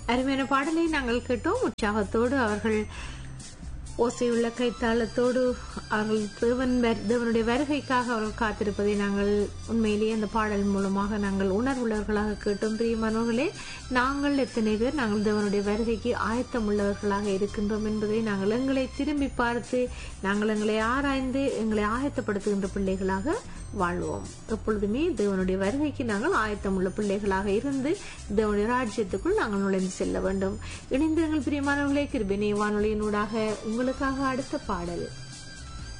அருமையான பாடலை நாங்கள் கேட்டோம் உற்சாகத்தோடு அவர்கள் ஓசையுள்ள கைத்தாளத்தோடு அவர்கள் தேவன் வரு- தேவனுடைய வருகைக்காக அவர்கள் காத்திருப்பதை நாங்கள் உண்மையிலேயே அந்த பாடல் மூலமாக நாங்கள் உணர்வுள்ளவர்களாக கேட்டோம் பிரியமானவர்களே நாங்கள் எத்தனை பேர் நாங்கள் தேவனுடைய வருகைக்கு ஆயத்தம் உள்ளவர்களாக இருக்கின்றோம் என்பதை நாங்கள் எங்களை திரும்பி பார்த்து நாங்கள் எங்களை ஆராய்ந்து எங்களை ஆயத்தப்படுத்துகின்ற பிள்ளைகளாக வாழ்வோம் எப்பொழுதுமே தேவனுடைய வருகைக்கு நாங்கள் ஆயத்தம் உள்ள பிள்ளைகளாக இருந்து தேவனுடைய ராஜ்யத்துக்குள் நாங்கள் நுழைந்து செல்ல வேண்டும் இணைந்திருங்கள் பிரியமானவர்களே கிருபினி வானொலியினூடாக உங்களுக்காக அடுத்த பாடல்